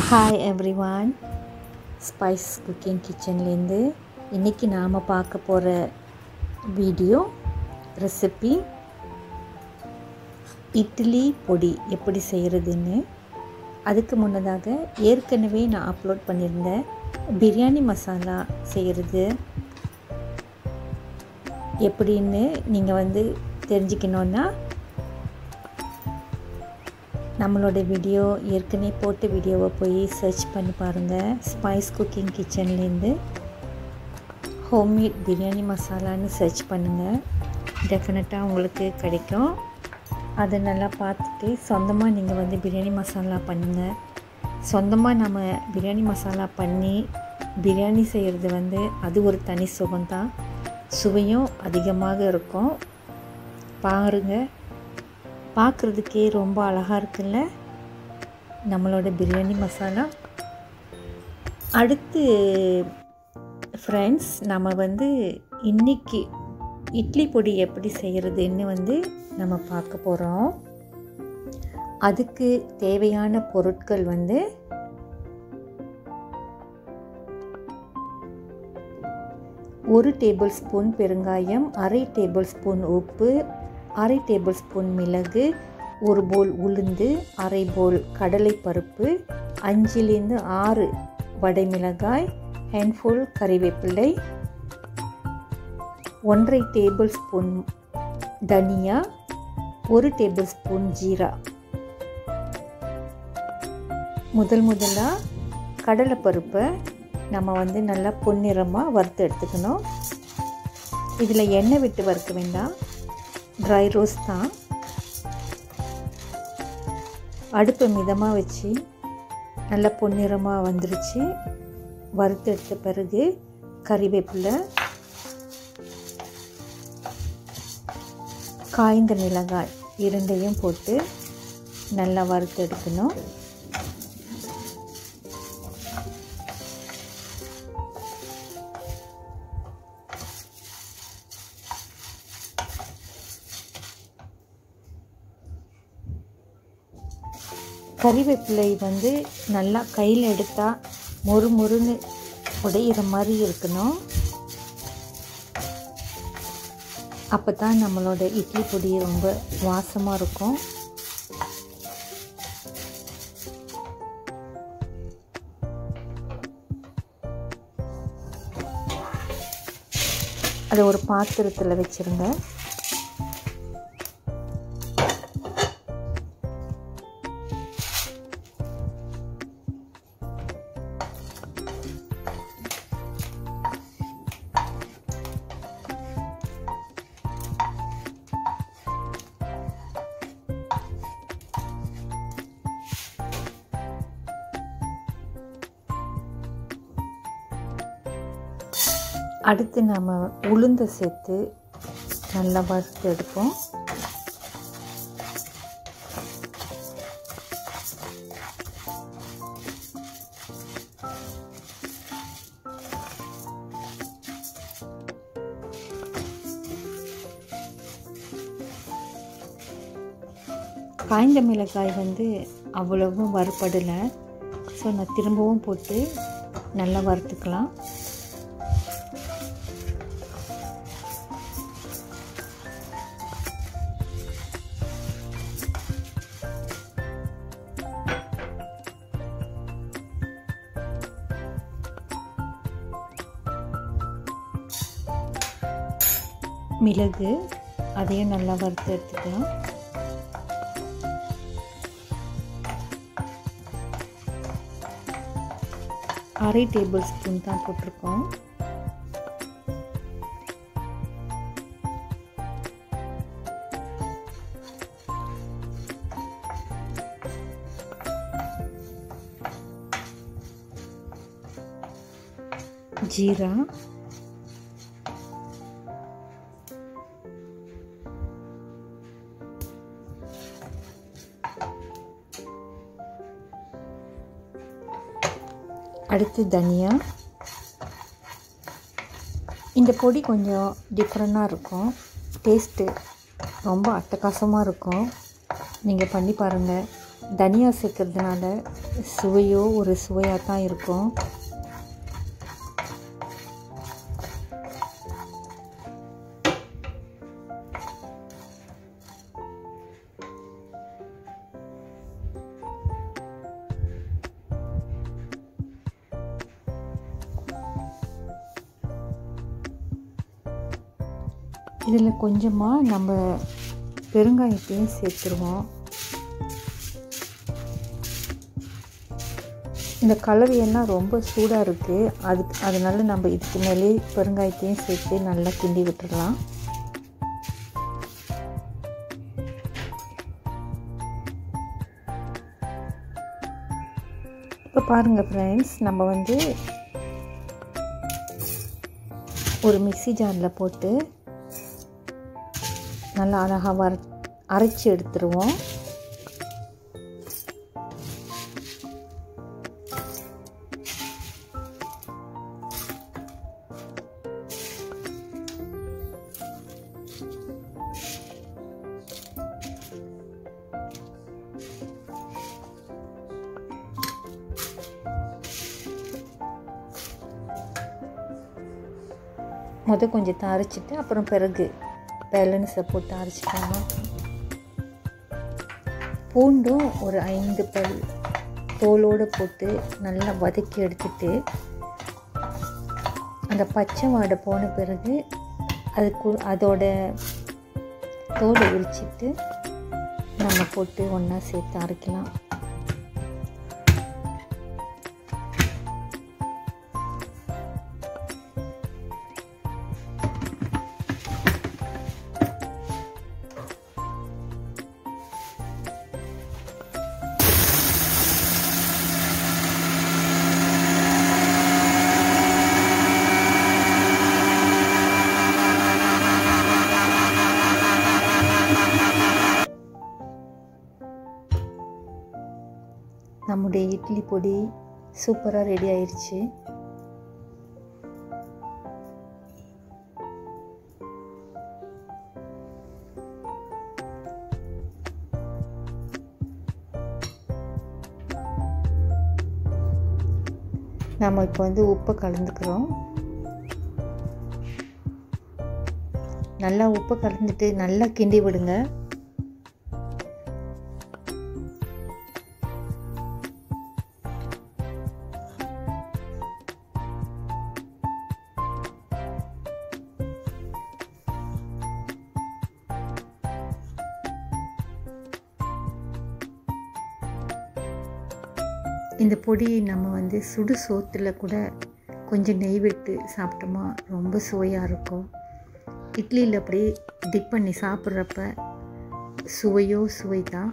hi everyone spice cooking கிச்சன்லேருந்து இன்றைக்கி நாம் பார்க்க போகிற வீடியோ ரெசிபி இட்லி பொடி எப்படி செய்கிறதுன்னு அதுக்கு முன்னதாக ஏற்கனவே நான் அப்லோட் பண்ணியிருந்தேன் பிரியாணி மசாலா செய்கிறது எப்படின்னு நீங்கள் வந்து தெரிஞ்சுக்கணுன்னா நம்மளோட வீடியோ ஏற்கனவே போட்ட வீடியோவை போய் சர்ச் பண்ணி பாருங்கள் ஸ்பைஸ் குக்கிங் கிச்சன்லேருந்து ஹோம்மேட் பிரியாணி மசாலான்னு சர்ச் பண்ணுங்கள் டெஃபினட்டாக உங்களுக்கு கிடைக்கும் அதை நல்லா பார்த்துட்டு சொந்தமாக நீங்கள் வந்து பிரியாணி மசாலா பண்ணுங்கள் சொந்தமாக நம்ம பிரியாணி மசாலா பண்ணி பிரியாணி செய்கிறது வந்து அது ஒரு தனி சுகம்தான் சுவையும் அதிகமாக இருக்கும் பாருங்கள் பார்க்குறதுக்கே ரொம்ப அழகாக இருக்குல்ல நம்மளோட பிரியாணி மசாலா அடுத்து ஃப்ரெண்ட்ஸ் நம்ம வந்து இன்றைக்கி இட்லி பொடி எப்படி செய்கிறதுன்னு வந்து நம்ம பார்க்க போகிறோம் அதுக்கு தேவையான பொருட்கள் வந்து ஒரு டேபிள் ஸ்பூன் பெருங்காயம் அரை டேபிள் ஸ்பூன் உப்பு அரை டேபிள் ஸ்பூன் மிளகு ஒரு போல் உளுந்து அரை போல் கடலைப்பருப்பு அஞ்சிலேருந்து ஆறு வடை மிளகாய் ஹேண்ட்ஃபுல் கறிவேப்பிள்ளை ஒன்றரை டேபிள் ஸ்பூன் தனியா ஒரு டேபிள் ஸ்பூன் ஜீரா முதல் முதலாக கடலைப்பருப்பை நம்ம வந்து நல்லா பொன்னிறமாக வறுத்து எடுத்துக்கணும் இதில் எண்ணெய் விட்டு வறுக்க வேண்டாம் ட்ரை ரோஸ் தான் அடுப்பை மிதமாக வச்சு நல்லா பொன்னிறமாக வந்துருச்சு வறுத்து எடுத்த பிறகு கறிவேப்பிலை காய்ந்த மிளகாய் இரண்டையும் போட்டு நல்லா வறுத்து எடுக்கணும் கறிவேப்பிலை வந்து நல்லா கையில் எடுத்தால் மொறு மொறுன்னு உடையிற மாதிரி இருக்கணும் அப்போ தான் நம்மளோட இட்லி பொடி ரொம்ப வாசமாக இருக்கும் அதை ஒரு பாத்திரத்தில் வச்சுருங்க அடுத்து நம்ம உளுந்தை சேர்த்து நல்லா வறுத்து எடுப்போம் காய்ந்த மிளகாய் வந்து அவ்வளவும் வறுப்படலை ஸோ நான் திரும்பவும் போட்டு நல்லா வறுத்துக்கலாம் மிளகு அதையும் நல்லா வறுத்து எடுத்துக்கலாம் அரை டேபிள் ஸ்பூன் தான் போட்டிருக்கோம் ஜீரா அடுத்து தனியா இந்த பொடி கொஞ்சம் டிஃப்ரெண்ட்டாக இருக்கும் டேஸ்ட்டு ரொம்ப அட்டகாசமாக இருக்கும் நீங்கள் பண்ணி பாருங்கள் தனியா சேர்க்கறதுனால சுவையோ ஒரு சுவையாக தான் இருக்கும் இதில் கொஞ்சமாக நம்ம பெருங்காயத்தையும் சேர்த்துருவோம் இந்த கலவையெல்லாம் ரொம்ப சூடாக இருக்குது அதுக்கு அதனால நம்ம இதுக்கு மேலே பெருங்காயத்தையும் சேர்த்து நல்லா கிண்டி விட்டுடலாம் இப்போ பாருங்கள் ஃப்ரெண்ட்ஸ் நம்ம வந்து ஒரு மிக்சி ஜாரில் போட்டு நல்லா அழகாக வர அரைச்சி எடுத்துருவோம் முத கொஞ்சம் அரைச்சிட்டு அப்புறம் பிறகு பேலன்ஸை போட்டு அரைச்சிட்டாங்க பூண்டும் ஒரு ஐந்து பல் தோலோடு போட்டு நல்லா வதக்கி எடுத்துட்டு அந்த பச்சை வாடை போன பிறகு அதுக்கு அதோட தோலை உரிச்சிட்டு நம்ம போட்டு ஒன்றா சேர்த்து அரைக்கலாம் நம்முடைய இட்லி பொடி சூப்பராக ரெடி ஆயிடுச்சு நம்ம இப்போ வந்து உப்பை கலந்துக்கிறோம் நல்லா உப்பை கலந்துட்டு நல்லா கிண்டி விடுங்க இந்த பொடியை நம்ம வந்து சுடு சோத்தில் கூட கொஞ்சம் நெய் விட்டு சாப்பிட்டோமா ரொம்ப சுவையாக இருக்கும் இட்லியில் அப்படி டிப் பண்ணி சாப்பிட்றப்ப சுவையோ சுவை தான்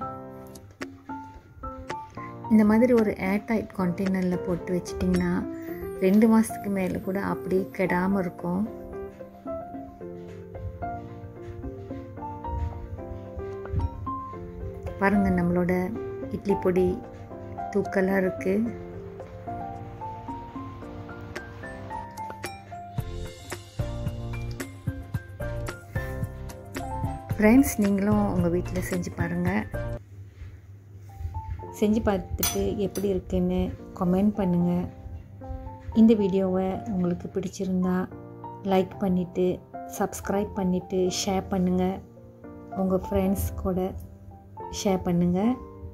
இந்த மாதிரி ஒரு ஏர்டைட் கண்டெய்னரில் போட்டு வச்சிட்டிங்கன்னா ரெண்டு மாதத்துக்கு மேலே கூட அப்படி கெடாமல் இருக்கும் பாருங்கள் நம்மளோட இட்லி பொடி தூக்கலாக இருக்குது ஃப்ரெண்ட்ஸ் நீங்களும் உங்கள் வீட்டில் செஞ்சு பாருங்கள் செஞ்சு பார்த்துட்டு எப்படி இருக்குன்னு கமெண்ட் பண்ணுங்கள் இந்த வீடியோவை உங்களுக்கு பிடிச்சிருந்தா லைக் பண்ணிவிட்டு சப்ஸ்கிரைப் பண்ணிவிட்டு ஷேர் பண்ணுங்கள் உங்கள் ஃப்ரெண்ட்ஸ் கூட ஷேர் பண்ணுங்கள்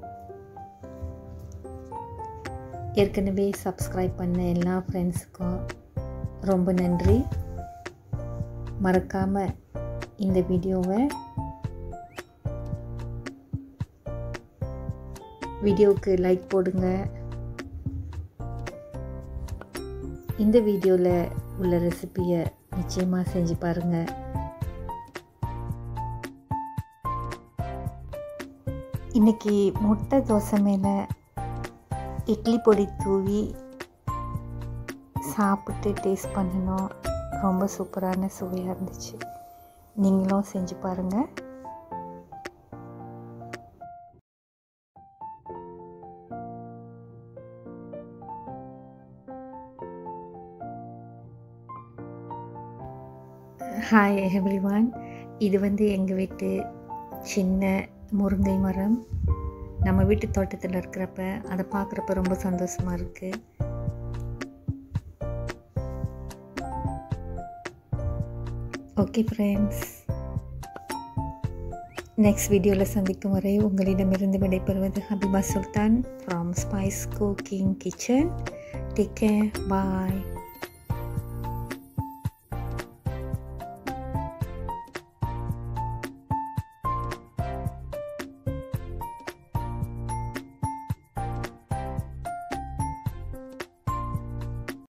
ஏற்கனவே சப்ஸ்கிரைப் பண்ண எல்லா ஃப்ரெண்ட்ஸுக்கும் ரொம்ப நன்றி மறக்காமல் இந்த வீடியோவை வீடியோவுக்கு லைக் போடுங்க இந்த வீடியோவில் உள்ள ரெசிப்பியை நிச்சயமாக செஞ்சு பாருங்கள் இன்றைக்கி முட்டை தோசை மேலே இட்லி பொடி தூவி சாப்பிட்டு டேஸ்ட் பண்ணணும் ரொம்ப சூப்பரான சுவையாக இருந்துச்சு நீங்களும் செஞ்சு பாருங்கள் ஹாய் எவ்ரி ஒன் இது வந்து எங்கள் வீட்டு சின்ன முருங்கை மரம் நம்ம நம்ம வீட்டு தோட்டத்தில் இருக்கிறப்ப அதை பார்க்குறப்ப ரொம்ப சந்தோஷமாக இருக்குது ஓகே ஃப்ரெண்ட்ஸ் நெக்ஸ்ட் வீடியோவில் சந்திக்கும் வரை உங்களிடமிருந்து விடைபெறுவது Habiba Sultan from spice cooking kitchen take care bye